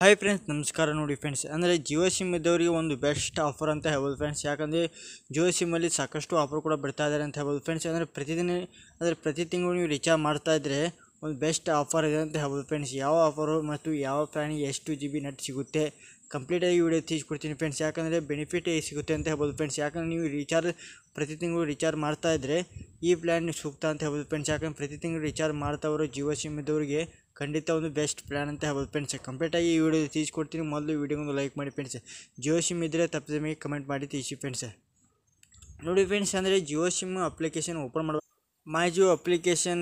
hi friends ನಮಸ್ಕಾರ ನೋಡಿ friends ಅಂದರೆ ಜಿಯೋ ಸಿಮ್ ಇದ್ದವರಿಗೆ ಒಂದು ಬೆಸ್ಟ್ ಆಫರ್ ಅಂತ ಹೇಳ್ಬೋದು ಫ್ರೆಂಡ್ಸ್ ಯಾಕಂದರೆ ಜಿಯೋ ಸಿಮ್ಮಲ್ಲಿ ಸಾಕಷ್ಟು ಆಫರ್ ಕೂಡ ಬಿಡ್ತಾ ಇದ್ದಾರೆ ಅಂತ ಹೇಳ್ಬೋದು ಫ್ರೆಂಡ್ಸ್ ಅಂದರೆ ಪ್ರತಿದಿನ ಅಂದರೆ ಪ್ರತಿ ತಿಂಗಳು ನೀವು ರಿಚಾರ್ಜ್ ಮಾಡ್ತಾ ಇದ್ದರೆ ಒಂದು ಬೆಸ್ಟ್ ಆಫರ್ ಇದೆ ಅಂತ ಹೇಳ್ಬೋದು ಫ್ರೆಂಡ್ಸ್ ಯಾವ ಆಫರು ಮತ್ತು ಯಾವ ಪ್ಲಾನಿಗೆ ಎಷ್ಟು ಜಿ ಬಿ ನೆಟ್ ಸಿಗುತ್ತೆ ಕಂಪ್ಲೀಟಾಗಿ ವಿಡಿಯೋ ತಿಳಿಸ್ಕೊಡ್ತೀನಿ ಫ್ರೆಂಡ್ಸ್ ಯಾಕಂದರೆ ಬೆನಿಫಿಟ್ ಸಿಗುತ್ತೆ ಅಂತ ಹೇಳ್ಬೋದು ಫ್ರೆಂಡ್ಸ್ ಯಾಕಂದರೆ ನೀವು ರಿಚಾರ್ಜ್ ಪ್ರತಿ ತಿಂಗಳು ರಿಚಾರ್ಜ್ ಮಾಡ್ತಾ ಇದ್ದರೆ ಈ ಪ್ಲ್ಯಾನ್ ಸೂಕ್ತ ಅಂತ ಹೇಳ್ಬೋದು ಫ್ರೆಂಡ್ಸ್ ಯಾಕಂದ್ರೆ ಪ್ರತಿ ತಿಂಗಳು ರಿಚಾರ್ಜ್ ಮಾಡ್ತಾವರು ಜಿಯೋ ಸಿಮ್ ಇದ್ದವರಿಗೆ ಖಂಡಿತ ಒಂದು ಬೆಸ್ಟ್ ಪ್ಲ್ಯಾನ್ ಅಂತ ಹೇಳ್ಬೋದು ಫ್ರೆಂಡ್ಸ್ ಕಂಪ್ಲೀಟಾಗಿ ಈ ವಿಡಿಯೋ ತಿಳಿಸ್ಕೊಡ್ತೀನಿ ಮೊದಲು ವಿಡಿಯೋಗೊಂದು ಲೈಕ್ ಮಾಡಿ ಫ್ರೆಂಡ್ಸ್ ಜಿಯೋ ಸಿಮ್ ಇದ್ದರೆ ತಪ್ಪದೆ ಮೇಲೆ ಕಮೆಂಟ್ ಮಾಡಿ ತಿಳಿಸಿ ಫ್ರೆಂಡ್ಸ್ ನೋಡಿ ಫ್ರೆಂಡ್ಸ್ ಅಂದರೆ ಜಿಯೋ ಸಿಮ್ ಅಪ್ಲಿಕೇಶನ್ ಓಪನ್ ಮಾಡ ಮೈ ಜಿಯೋ ಅಪ್ಲಿಕೇಶನ್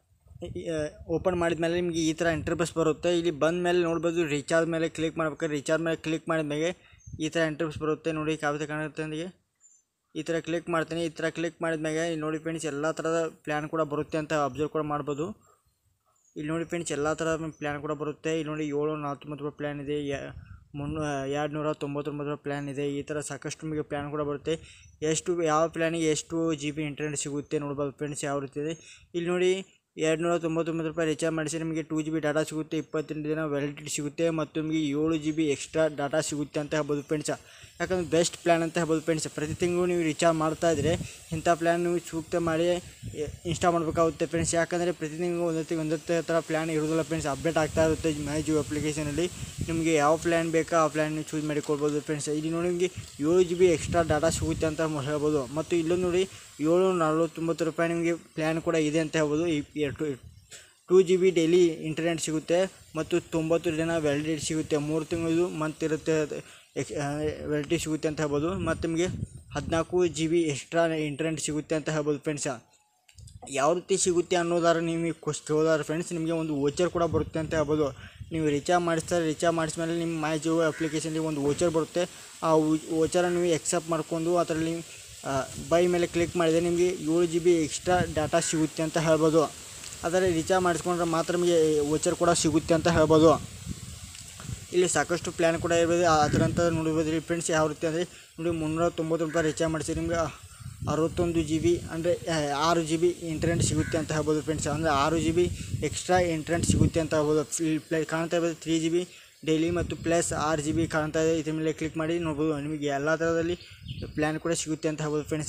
ಓಪನ್ ಮಾಡಿದ್ಮೇಲೆ ನಿಮಗೆ ಈ ಥರ ಇಂಟರ್ಫೇಸ್ ಬರುತ್ತೆ ಇಲ್ಲಿ ಬಂದ ಮೇಲೆ ನೋಡ್ಬೋದು ರಿಚಾರ್ಜ್ ಮೇಲೆ ಕ್ಲಿಕ್ ಮಾಡ್ಬೇಕಾದ್ರೆ ರಿಚಾರ್ಜ್ ಮೇಲೆ ಕ್ಲಿಕ್ ಮಾಡಿದ್ಮೇಲೆ ಈ ಥರ ಇಂಟರ್ಫೇಸ್ ಬರುತ್ತೆ ನೋಡಿ ಕಾಗುತ್ತೆ ಕಾಣುತ್ತೆ ನನಗೆ ಈ ಥರ ಕ್ಲಿಕ್ ಮಾಡ್ತೀನಿ ಈ ಥರ ಕ್ಲಿಕ್ ಮಾಡಿದ್ಮೇಲೆ ಇಲ್ಲಿ ನೋಡಿ ಫ್ರೆಂಡ್ಸ್ ಎಲ್ಲ ಥರದ ಪ್ಲ್ಯಾನ್ ಕೂಡ ಬರುತ್ತೆ ಅಂತ ಅಬ್ಸರ್ವ್ ಕೂಡ ಮಾಡ್ಬೋದು ಇಲ್ಲಿ ನೋಡಿ ಫ್ರೆಂಡ್ಸ್ ಎಲ್ಲ ಥರ ಪ್ಲ್ಯಾನ್ ಕೂಡ ಬರುತ್ತೆ ಇಲ್ಲಿ ನೋಡಿ ಏಳು ನಲ್ವತ್ತೊಂಬತ್ತು ರೂಪಾಯಿ ಪ್ಲ್ಯಾನ್ ಇದೆ ಯ- ಮುನ್ನೂ ಎರಡು ನೂರ ತೊಂಬತ್ತೊಂಬತ್ತು ರೂಪಾಯಿ ಪ್ಲ್ಯಾನ್ ಇದೆ ಈ ಥರ ಸಾಕಷ್ಟು ನಿಮಗೆ ಪ್ಲ್ಯಾನ್ ಕೂಡ ಬರುತ್ತೆ ಎಷ್ಟು ಯಾವ ಪ್ಲ್ಯಾನಿಗೆ ಎಷ್ಟು ಜಿ ಬಿ ಇಂಟರ್ನೆಟ್ ಸಿಗುತ್ತೆ ನೋಡ್ಬೋದು ಫ್ರೆಂಡ್ಸ್ ಯಾವ ರೀತಿ ಇದೆ ಇಲ್ಲಿ ನೋಡಿ ಎರಡು ನೂರ ತೊಂಬತ್ತೊಂಬತ್ತು ರೂಪಾಯಿ ರಿಚಾರ್ಜ್ ಮಾಡಿಸಿ ನಿಮಗೆ ಟೂ ಜಿ ಬಿ ಡಾಟಾ ಸಿಗುತ್ತೆ ಇಪ್ಪತ್ತೆಂಟು ದಿನ ವ್ಯಾಲಿಡಿಟಿ ಸಿಗುತ್ತೆ ಮತ್ತು ನಿಮಗೆ ಏಳು ಜಿ ಬಿ ಎಕ್ಸ್ಟ್ರಾ ಡಾಟಾ ಸಿಗುತ್ತೆ ಅಂತ ಹೇಳ್ಬೋದು ಫ್ರೆಂಡ್ಸ ಯಾಕಂದ್ರೆ ಬೆಸ್ಟ್ ಪ್ಲ್ಯಾನ್ ಅಂತ ಹೇಳ್ಬೋದು ಫ್ರೆಂಡ್ಸ್ ಪ್ರತಿ ತಿಂಗಳು ನೀವು ರಿಚಾರ್ಜ್ ಮಾಡ್ತಾ ಇದ್ದರೆ ಇಂಥ ಪ್ಲ್ಯಾನ್ ನೀವು ಸೂಕ್ತ ಮಾಡಿ ಇನ್ಸ್ಟಾಲ್ ಮಾಡಬೇಕಾಗುತ್ತೆ ಫ್ರೆಂಡ್ಸ್ ಯಾಕಂದರೆ ಪ್ರತಿ ತಿಂಗಳು ಒಂದೊತ್ತಿ ಒಂದೊತ್ತೇ ಥರ ಪ್ಲ್ಯಾನ್ ಇರೋದಿಲ್ಲ ಫ್ರೆಂಡ್ಸ್ ಅಪ್ಡೇಟ್ ಆಗ್ತಾ ಇರುತ್ತೆ ಮೈ ಜಿಯೋ ಅಪ್ಲಿಕೇಶನಲ್ಲಿ ನಿಮಗೆ ಯಾವ ಪ್ಲ್ಯಾನ್ ಬೇಕಾ ಆ ಪ್ಲ್ಯಾನ್ ನೀವು ಚೂಸ್ ಮಾಡಿಕೊಳ್ಬೋದು ಫ್ರೆಂಡ್ಸ್ ಇಲ್ಲಿ ನೋಡಿ ನಿಮಗೆ ಏಳು ಜಿ ಬಿ ಎಕ್ಸ್ಟ್ರಾ ಡಾಟಾ ಸಿಗುತ್ತೆ ಅಂತ ಮ- ಹೇಳ್ಬೋದು ಮತ್ತು ಇಲ್ಲೊಂದು ನೋಡಿ ಏಳು ನಲ್ವತ್ತೊಂಬತ್ತು ರೂಪಾಯಿ ನಿಮಗೆ ಪ್ಲ್ಯಾನ್ ಕೂಡ ಇದೆ ಅಂತ ಹೇಳ್ಬೋದು ಈ two two G B daily internet ಸಿಗುತ್ತೆ ಮತ್ತು ತೊಂಬತ್ತು ದಿನ ವ್ಯಾಲಿಡಿಟಿ ಸಿಗುತ್ತೆ ಮೂರು ತಿಂಗಳದು ಮಂತ್ ಇರುತ್ತೆ ವ್ಯಾಲಿಡಿಟಿ ಸಿಗುತ್ತೆ ಅಂತ ಹೇಳ್ಬೋದು ಮತ್ತು ನಿಮಗೆ ಹದಿನಾಲ್ಕು ಜಿ ಬಿ ಎಕ್ಸ್ಟ್ರಾ ಇಂಟರ್ನೆಟ್ ಸಿಗುತ್ತೆ ಅಂತ ಹೇಳ್ಬೋದು ಫ್ರೆಂಡ್ಸ ಯಾವ ರೀತಿ ಸಿಗುತ್ತೆ ಅನ್ನೋದಾರ ನಿಮಗೆ ಕ್ವಶ್ ಕೇಳೋದಾರ ಫ್ರೆಂಡ್ಸ್ ನಿಮಗೆ ಒಂದು ವೋಚರ್ ಕೂಡ ಬರುತ್ತೆ ಅಂತ ಹೇಳ್ಬೋದು ನೀವು ರಿಚಾರ್ಜ್ ಮಾಡಿಸ್ತಾರೆ ರಿಚಾರ್ಜ್ ಮಾಡಿಸ್ಮೇಲೆ ನಿಮ್ಮ ಮೈ ಜಿಯೋ ಅಪ್ಲಿಕೇಶನ್ಗೆ ಒಂದು ವೋಚರ್ ಬರುತ್ತೆ ಆ ವೋಚರನ್ನು ನೀವು ಎಕ್ಸೆಪ್ಟ್ ಮಾಡ್ಕೊಂಡು ಅದರಲ್ಲಿ ಬೈ ಮೇಲೆ ಕ್ಲಿಕ್ ಮಾಡಿದರೆ ನಿಮಗೆ ಏಳು ಜಿ ಬಿ ಎಕ್ಸ್ಟ್ರಾ ಡಾಟಾ ಸಿಗುತ್ತೆ ಅಂತ ಹೇಳ್ಬೋದು ಆದರೆ ರಿಚಾರ್ಜ್ ಮಾಡಿಸ್ಕೊಂಡ್ರೆ ಮಾತ್ರ ನಿಮಗೆ ವೋಚರ್ ಕೂಡ ಸಿಗುತ್ತೆ ಅಂತ ಹೇಳ್ಬೋದು ಇಲ್ಲಿ ಸಾಕಷ್ಟು ಪ್ಲ್ಯಾನ್ ಕೂಡ ಇರ್ಬೋದು ಅದರಂತ ನೋಡ್ಬೋದು ಫ್ರೆಂಡ್ಸ್ ಯಾವ ರೀತಿ ಅಂದರೆ ನೋಡಿ ಮುನ್ನೂರ ತೊಂಬತ್ತು ರೂಪಾಯಿ ರಿಚಾರ್ಜ್ ಮಾಡಿಸಿ ನಿಮಗೆ ಅರವತ್ತೊಂದು ಜಿ ಬಿ ಅಂದರೆ ಆರು ಜಿ ಬಿ ಇಂಟರ್ನೆಟ್ ಸಿಗುತ್ತೆ ಅಂತ ಹೇಳ್ಬೋದು ಫ್ರೆಂಡ್ಸ್ ಅಂದರೆ ಆರು ಜಿ ಬಿ ಎಕ್ಸ್ಟ್ರಾ ಇಂಟರ್ನೆಟ್ ಸಿಗುತ್ತೆ ಅಂತ ಹೇಳ್ಬೋದು ಪ್ಲೇ ಕಾಣ್ತಾ ಇರ್ಬೋದು ತ್ರೀ ಜಿ ಬಿ ಡೈಲಿ ಮತ್ತು ಪ್ಲಸ್ ಆರು ಜಿ ಬಿ ಕಾಣ್ತಾ ಇದೆ ಇದ್ರ ಮೇಲೆ ಕ್ಲಿಕ್ ಮಾಡಿ ನೋಡ್ಬೋದು ನಿಮಗೆ ಎಲ್ಲ ಥರದಲ್ಲಿ ಪ್ಲ್ಯಾನ್ ಕೂಡ ಸಿಗುತ್ತೆ ಅಂತ ಹೇಳ್ಬೋದು ಫ್ರೆಂಡ್ಸ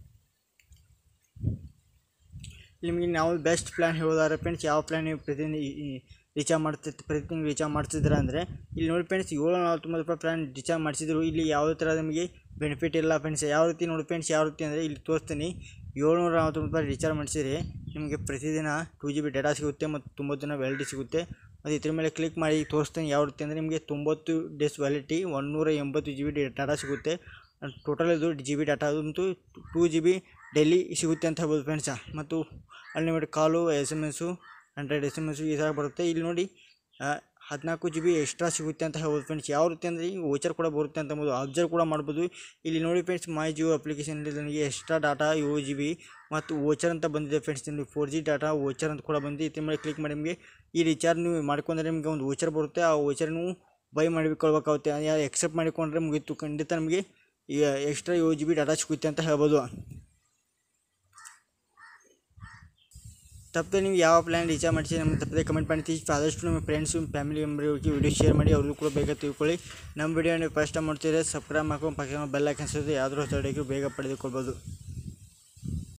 ನಿಮಗೆ ನಾವು ಬೆಸ್ಟ್ ಪ್ಲ್ಯಾನ್ ಹೇಳೋದಾದ್ರೆ ಫ್ರೆಂಡ್ಸ್ ಯಾವ ಪ್ಲ್ಯಾನ್ ನೀವು ಪ್ರತಿದಿನ ರಿಚಾರ್ಜ್ ಮಾಡ್ತಿತ್ತು ಪ್ರತಿ ತಿಂಗಳು ರಿಚಾರ್ಜ್ ಮಾಡ್ತಿದ್ದೀರ ಅಂದರೆ ಇಲ್ಲಿ ನೋಡಿ ಫ್ರೆಂಡ್ಸ್ ಏಳು ನಲ್ವತ್ತೊಂಬತ್ತು ರೂಪಾಯಿ ಪ್ಲ್ಯಾನ್ ರಿಚಾರ್ಜ್ ಮಾಡಿಸಿದ್ರು ಇಲ್ಲಿ ಯಾವುದೇ ಥರ ನಿಮಗೆ ಬೆನಿಫಿಟ್ ಇಲ್ಲ ಫ್ರೆಂಡ್ಸ್ ಯಾವ ರೀತಿ ನೋಡಿ ಫ್ರೆಂಡ್ಸ್ ಯಾವ ರೀತಿ ಅಂದರೆ ಇಲ್ಲಿ ತೋರಿಸ್ತೀನಿ ಏಳ್ನೂರ ನಲ್ವತ್ತೊಂಬತ್ತು ರೂಪಾಯಿ ರಿಚಾರ್ಜ್ ಮಾಡಿಸಿದ್ರೆ ನಿಮಗೆ ಪ್ರತಿದಿನ ಟೂ ಜಿ ಬಿ ಡಾಟಾ ಸಿಗುತ್ತೆ ಮತ್ತು ತೊಂಬತ್ತು ದಿನ ವ್ಯಾಲಿಟಿ ಸಿಗುತ್ತೆ ಮತ್ತು ಇದ್ರ ಮೇಲೆ ಕ್ಲಿಕ್ ಮಾಡಿ ತೋರಿಸ್ತೀನಿ ಯಾವ ರೀತಿ ಅಂದರೆ ನಿಮಗೆ ತೊಂಬತ್ತು ಡೇಸ್ ವ್ಯಾಲಿಟಿ ಒನ್ನೂರ ಎಂಬತ್ತು ಜಿ ಬಿ ಡಾಟಾ ಸಿಗುತ್ತೆ ಟೋಟಲ್ ಇದು ಜಿ ಬಿ ಡಾಟಾ ಅದಂತೂ ಟೂ ಜಿ ಬಿ ಡೈಲಿ ಸಿಗುತ್ತೆ ಅಂತ ಹೇಳ್ಬೋದು ಫ್ರೆಂಡ್ಸ ಮತ್ತು unlimited call S M S hundred S M S ಈ ಥರ ಬರುತ್ತೆ ಇಲ್ಲಿ ನೋಡಿ ಹದಿನಾಲ್ಕು ಜಿ ಬಿ ಎಕ್ಸ್ಟ್ರಾ ಸಿಗುತ್ತೆ ಅಂತ ಹೇಳ್ಬೋದು ಫ್ರೆಂಡ್ಸ್ ಯಾವ ರೀತಿ ಅಂದರೆ ಈಗ ವೋಚರ್ ಕೂಡ ಬರುತ್ತೆ ಅಂತ ಅಂಬೋದು ಅಬ್ಸರ್ವ್ ಕೂಡ ಮಾಡ್ಬೋದು ಇಲ್ಲಿ ನೋಡಿ ಫ್ರೆಂಡ್ಸ್ ಮೈ ಜಿಯೋ ಅಪ್ಲಿಕೇಶನಲ್ಲಿ ನನಗೆ ಎಕ್ಸ್ಟ್ರಾ ಡಾಟಾ ಏಳು ಜಿ ಬಿ ಮತ್ತು ವೋಚರ್ ಅಂತ ಬಂದಿದೆ ಫ್ರೆಂಡ್ಸ್ ನಿಮಗೆ ಫೋರ್ ಜಿ ಡಾಟಾ ವೋಚರ್ ಅಂತ ಕೂಡ ಬಂದಿದೆ ಇದ್ರ ಮೇಲೆ ಕ್ಲಿಕ್ ಮಾಡಿ ನಿಮಗೆ ಈ ರಿಚಾರ್ಜ್ ನೀವು ಮಾಡ್ಕೊಂಡ್ರೆ ನಿಮಗೆ ಒಂದು ವೋಚರ್ ಬರುತ್ತೆ ಆ ವೋಚರ್ ನೀವು ಬೈ ಮಾಡಿಕೊಳ್ಬೇಕಾಗುತ್ತೆ ಯಾರು ಎಕ್ಸೆಪ್ಟ್ ಮಾಡಿಕೊಂಡ್ರೆ ಮುಗೀತು ಖಂಡಿತ ನಮಗೆ ಈಗ ಎಕ್ಸ್ಟ್ರಾ ಏಳು ಜಿ ಬಿ ಡಾಟಾ ಸಿಗುತ್ತೆ ಅಂತ ಹೇಳ್ಬೋದು ತಪ್ಪದೆ ನೀವು ಯಾವ ಪ್ಲ್ಯಾನ್ ರಿಚಾರ್ಜ್ ಮಾಡಿಸಿ ನಮಗೆ ತಪ್ಪದೆ ಕಮೆಂಟ್ ಮಾಡಿ ತಿಳಿಸಿ ಆದಷ್ಟು ನಿಮ್ಮ ಫ್ರೆಂಡ್ಸು ಫ್ಯಾಮಿಲಿ ಮೆಂಬರ್ಗಳಿಗೆ ವಿಡಿಯೋ ಶೇರ್ ಮಾಡಿ ಅವ್ರಿಗೂ ಕೂಡ ಬೇಗ ತಿಳ್ಕೊಳ್ಳಿ ನಮ್ಮ ವಿಡಿಯೋ ನೀವು ಫಸ್ಟ್ ಟೈಮ್ ಮಾಡ್ತಿದ್ರೆ ಸಬ್ಸ್ಕ್ರೈಬ್ ಮಾಡ್ಕೊಂಡು ಪಕ್ಕ ಬೆಲ್ ಹಾಕಿ ಅನ್ಸೋದು ಯಾವ್ದಾದ್ರು ಹೊಸ ಬೇಗ ಪಡೆದುಕೊಳ್ಬೋದು